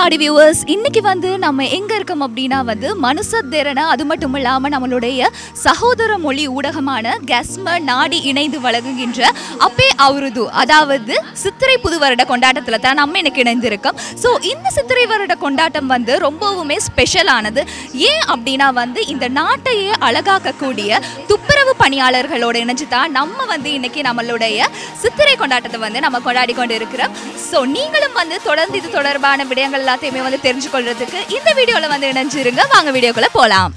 நாடி வியூவர்ஸ் இன்னைக்கு வந்து நம்ம எங்க இருக்கோம் அப்படின்னா வந்து மனுசத்தேரன அது மட்டும் இல்லாம நம்மளுடைய சகோதர மொழி ஊடகமான கஸ்ம நாடி இணைந்து வழங்குகின்ற அப்பே அவருது அதாவது சித்திரை புது வருட கொண்டாட்டத்துல தான் நம்ம இன்னைக்கு இணைந்திருக்கோம் ஸோ இந்த சித்திரை வருட கொண்டாட்டம் வந்து ரொம்பவுமே ஸ்பெஷலானது ஏன் அப்படின்னா வந்து இந்த நாட்டையே அழகாக்கக்கூடிய துப்புரவு பணியாளர்களோட இணைஞ்சு தான் நம்ம வந்து இன்னைக்கு நம்மளுடைய சித்திரை கொண்டாட்டத்தை வந்து நம்ம கொண்டாடி கொண்டு இருக்கிறோம் ஸோ நீங்களும் வந்து தொடர்ந்து இது தொடர்பான விடயங்கள் எல்லாத்தையுமே வந்து தெரிஞ்சுக்கொள்றதுக்கு இந்த வீடியோவில் வந்து இணைஞ்சிருங்க வாங்க வீடியோக்குள்ள போகலாம்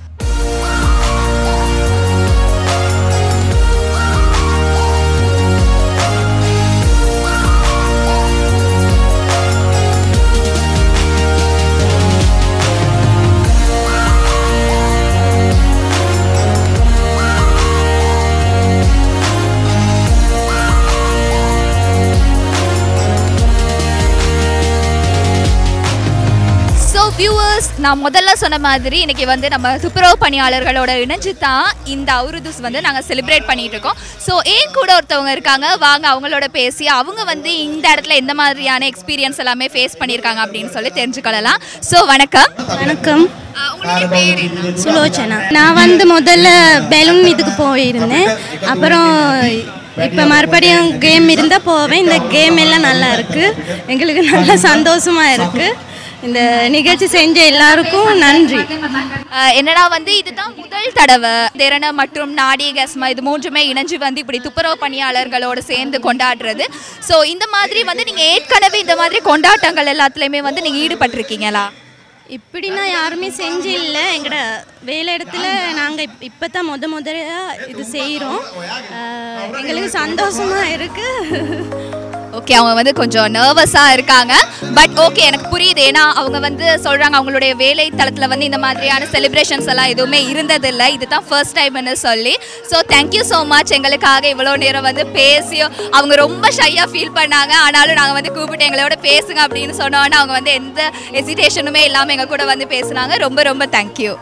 ஸோ வியூவர்ஸ் நான் முதல்ல சொன்ன மாதிரி இன்னைக்கு வந்து நம்ம துப்புரவு பணியாளர்களோட இணைஞ்சு தான் இந்த அவுருதுஸ் வந்து நாங்கள் செலிப்ரேட் பண்ணிட்டு இருக்கோம் ஸோ ஏன் கூட ஒருத்தவங்க இருக்காங்க வாங்க அவங்களோட பேசி அவங்க வந்து இந்த இடத்துல எந்த மாதிரியான எக்ஸ்பீரியன்ஸ் எல்லாமே ஃபேஸ் பண்ணியிருக்காங்க அப்படின்னு சொல்லி தெரிஞ்சுக்கொள்ளலாம் ஸோ வணக்கம் வணக்கம் அஹ் உங்களுடைய பேர் என்ன சுலோச்சனா நான் வந்து முதல்ல பெலூன் இதுக்கு போயிருந்தேன் அப்புறம் இப்போ மறுபடியும் கேம் இருந்தால் போவேன் இந்த கேம் எல்லாம் நல்லா இருக்கு எங்களுக்கு நல்ல சந்தோஷமா இருக்கு இந்த நிகழ்ச்சி செஞ்ச எல்லாருக்கும் நன்றி அஹ் என்னடா வந்து இதுதான் முதல் தடவை திறன மற்றும் நாடி கஸ்மா இது மூன்றுமே இணைஞ்சு வந்து இப்படி துப்புரவு பணியாளர்களோடு சேர்ந்து கொண்டாடுறது ஸோ இந்த மாதிரி வந்து நீங்கள் ஏற்கனவே இந்த மாதிரி கொண்டாட்டங்கள் எல்லாத்துலேயுமே வந்து நீங்கள் ஈடுபட்டிருக்கீங்களா இப்படின்னா யாருமே செஞ்சு இல்லை எங்களோட வேலை இடத்துல நாங்கள் இப் இப்போ தான் முத முதல்ல இது செய்கிறோம் எங்களுக்கு சந்தோஷமா இருக்குது ஓகே அவங்க வந்து கொஞ்சம் நர்வஸாக இருக்காங்க பட் ஓகே எனக்கு புரியுது ஏன்னா அவங்க வந்து சொல்கிறாங்க அவங்களுடைய வேலை தளத்தில் வந்து இந்த மாதிரியான செலிப்ரேஷன்ஸ் எல்லாம் எதுவுமே இருந்ததில்லை இதுதான் ஃபர்ஸ்ட் டைம்னு சொல்லி ஸோ தேங்க்யூ ஸோ மச் எங்களுக்காக இவ்வளோ நேரம் வந்து பேசியும் அவங்க ரொம்ப ஷையாக ஃபீல் பண்ணாங்க ஆனாலும் நாங்கள் வந்து கூப்பிட்டு எங்களோட பேசுங்க அப்படின்னு சொன்னோன்னே அவங்க வந்து எந்த ஹெசிடேஷனுமே இல்லாமல் எங்கள் கூட வந்து பேசுனாங்க ரொம்ப ரொம்ப தேங்க்யூ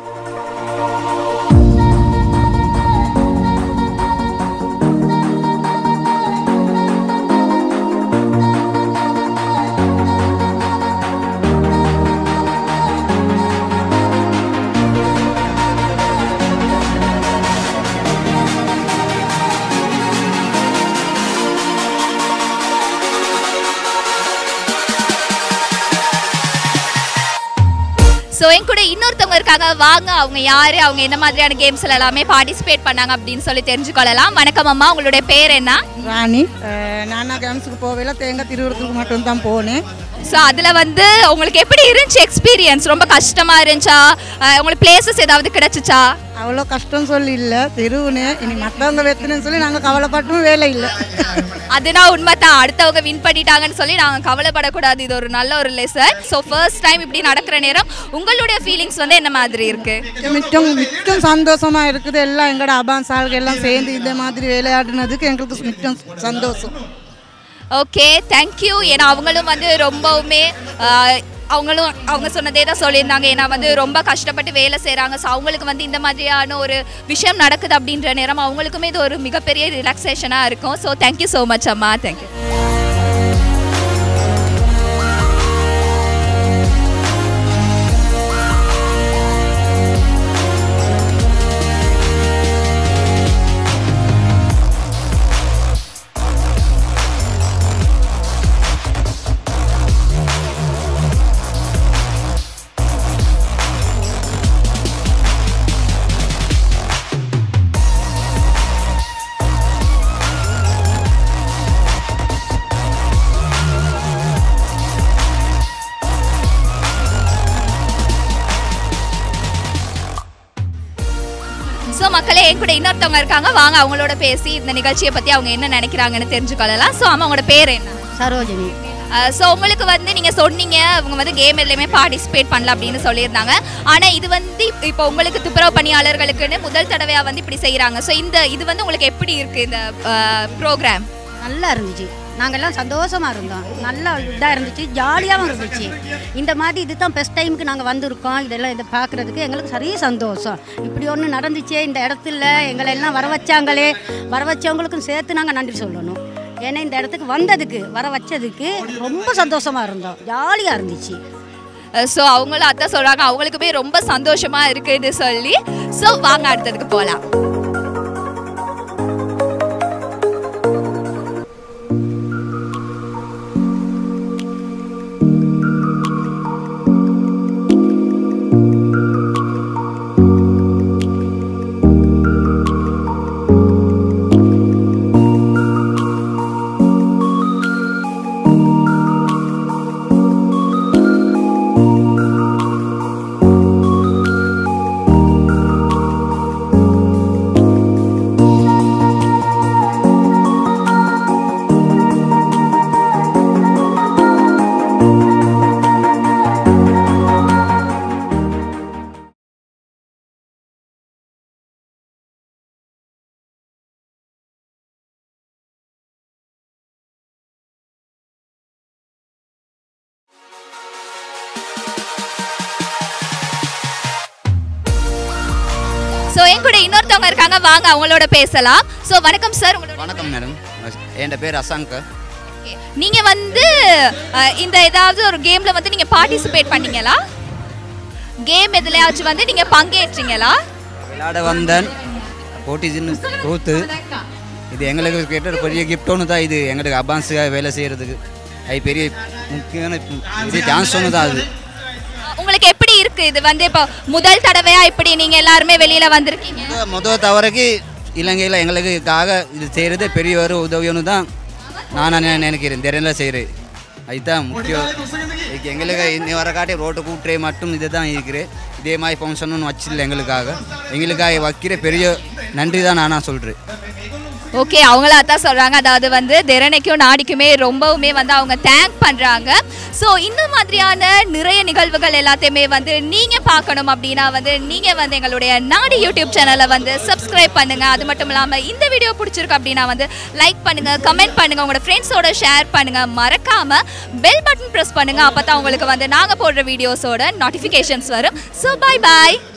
ஸோ என் கூட இன்னொருத்தவங்க இருக்காங்க வாங்க அவங்க யாரு அவங்க என்ன மாதிரியான கேம்ஸ்ல எல்லாமே பார்ட்டிசிபேட் பண்ணாங்க அப்படின்னு சொல்லி தெரிஞ்சுக்கொள்ளலாம் வணக்கம் அம்மா உங்களுடைய பேர் என்ன ராணி அஹ் நானா கேம்ஸுக்கு போகல தேங்காய் திருவுறத்துக்கு மட்டும்தான் போனேன் ஸோ அதில் வந்து உங்களுக்கு எப்படி இருந்துச்சு எக்ஸ்பீரியன்ஸ் ரொம்ப கஷ்டமா இருந்துச்சா அஹ் உங்களுக்கு பிளேசஸ் ஏதாவது கிடைச்சிச்சா அவ்வளோ கஷ்டம் சொல்லி இல்லை திருவுனே இனி மற்றவங்க வெத்துனேன்னு சொல்லி நாங்கள் கவலைப்பட்டும் வேலை இல்லை அதுனா உண்மைதான் அடுத்தவங்க வின் பண்ணிட்டாங்கன்னு சொல்லி நாங்கள் கவலைப்படக்கூடாது இது ஒரு நல்ல ஒரு லெசன் ஸோ ஃபர்ஸ்ட் டைம் இப்படி நடக்கிற நேரம் உங்களுடைய ஃபீலிங்ஸ் வந்து என்ன மாதிரி இருக்கு மிச்சம் மிச்சம் சந்தோஷமா இருக்குது எல்லாம் எங்களோட அபான்ஸ் ஆளுகள் எல்லாம் சேர்ந்து இந்த மாதிரி விளையாடுனதுக்கு எங்களுக்கு மிச்சம் சந்தோஷம் ஓகே தேங்க்யூ ஏன்னா அவங்களும் வந்து ரொம்பவுமே ஆஹ், அவங்களும் அவங்க சொன்னதே தான் சொல்லியிருந்தாங்க ஏன்னா வந்து ரொம்ப கஷ்டப்பட்டு வேலை செய்கிறாங்க ஸோ அவங்களுக்கு வந்து இந்த மாதிரியான ஒரு விஷயம் நடக்குது அப்படின்ற நேரம் அவங்களுக்குமே இது ஒரு மிகப்பெரிய ரிலாக்ஸேஷனாக இருக்கும் ஸோ தேங்க்யூ ஸோ மச் அம்மா தேங்க்யூ ஸோ மக்களே என் கூட இன்னொருத்தவங்க இருக்காங்க வாங்க அவங்களோட பேசி இந்த நிகழ்ச்சியை பற்றி அவங்க என்ன நினைக்கிறாங்கன்னு தெரிஞ்சுக்கொள்ளலாம் ஸோ அம்மா உங்களோட பேர் என்ன சரோஜினி ஸோ உங்களுக்கு வந்து நீங்கள் சொன்னீங்க அவங்க வந்து கேம் எதுலையுமே பார்ட்டிசிபேட் பண்ணல அப்படின்னு சொல்லியிருந்தாங்க ஆனால் இது வந்து இப்ப- இப்போ உங்களுக்கு துப்புரவு பணியாளர்களுக்குன்னு முதல் தடவையாக வந்து இப்படி செய்கிறாங்க ஸோ இந்த இது வந்து உங்களுக்கு எப்படி இருக்குது இந்த ப்ரோக்ராம் நல்லா இருந்துச்சு நாங்கெல்லாம் சந்தோஷமா இருந்தோம் நல்லா இதாக இருந்துச்சு ஜாலியாகவும் இருந்துச்சு இந்த மாதிரி இது தான் ஃபஸ்ட் டைமுக்கு நாங்கள் வந்திருக்கோம் இதெல்லாம் இதை பார்க்குறதுக்கு எங்களுக்கு சரிய சந்தோஷம் இப்படி ஒன்று நடந்துச்சே இந்த இடத்துல எங்களை எல்லாம் வர வச்சாங்களே வர வச்சவங்களுக்கும் சேர்த்து நாங்கள் நன்றி சொல்லணும் ஏன்னா இந்த இடத்துக்கு வந்ததுக்கு வர வச்சதுக்கு ரொம்ப சந்தோஷமா இருந்தோம் ஜாலியாக இருந்துச்சு ஸோ அவங்களும் அதான் சொல்கிறாங்க அவங்களுக்குமே ரொம்ப சந்தோஷமாக இருக்குன்னு சொல்லி ஸோ வாங்க அடுத்ததுக்கு போகலாம் ஸோ என் கூட இன்னொருத்தவங்க இருக்காங்க வாங்க அவங்களோட பேசலாம் ஸோ வணக்கம் சார் உங்களோட வணக்கம் மேடம் என் பேர் அசங்க Okay. நீங்க வந்து அஹ், இந்த ஏதாவது ஒரு கேம்ல வந்து நீங்க பார்ட்டிசிபேட் பண்ணீங்களா கேம் எதுலயாச்சும் வந்து நீங்க பங்கேற்றீங்களா விளையாட வந்தேன் போட்டி சின்ன தோத்து இது எங்களுக்கு கேட்ட ஒரு பெரிய gift ஒன்று தான் இது எங்களுக்கு அட்வான்ஸுக்காக வேலை செய்கிறதுக்கு அது பெரிய முக்கியமான இது சான்ஸ் ஒன்று தான் அது உங்களுக்கு எப்படி இருக்கு இது வந்து இப்போ முதல் தடவையா இப்படி நீங்க எல்லாருமே வெளியில வந்திருக்கீங்க முத- முத தவறைக்கு இலங்கையில் எங்களுக்காக இது செய்கிறது பெரிய ஒரு உதவின்னு தான் நான் நினை- நினைக்கிறேன் தெரியல செய்கிறேன் அதுதான் முக்கியம் இதுக்கு எங்களுக்கு இன்னி வர காட்டி ரோட்டு கூட்டுறே மட்டும் இது தான் இருக்கிறேன் இதே மாதிரி ஃபங்க்ஷன் வச்சில்ல எங்களுக்காக எங்களுக்காக வைக்கிற பெரிய நன்றி தான் நானாக சொல்கிறேன் ஓகே அவங்கள அதான் சொல்றாங்க அதாவது வந்து திறனைக்கும் நாடிக்குமே ரொம்பவுமே வந்து அவங்க தேங்க் பண்றாங்க ஸோ இந்த மாதிரியான நிறைய நிகழ்வுகள் எல்லாத்தையுமே வந்து நீங்க பார்க்கணும் அப்படின்னா வந்து நீங்க வந்து எங்களுடைய நாடி யூடியூப் சேனலை வந்து சப்ஸ்கிரைப் பண்ணுங்க அது மட்டும் இல்லாம இந்த வீடியோ பிடிச்சிருக்கு அப்படின்னா வந்து லைக் பண்ணுங்க கமெண்ட் பண்ணுங்க உங்களோட ஃப்ரெண்ட்ஸோட ஷேர் பண்ணுங்க மறக்காம பெல் பட்டன் ப்ரெஸ் பண்ணுங்க அப்பதான் உங்களுக்கு வந்து நாங்க போடுற வீடியோஸோட நோட்டிஃபிகேஷன்ஸ் வரும் ஸோ பை பாய்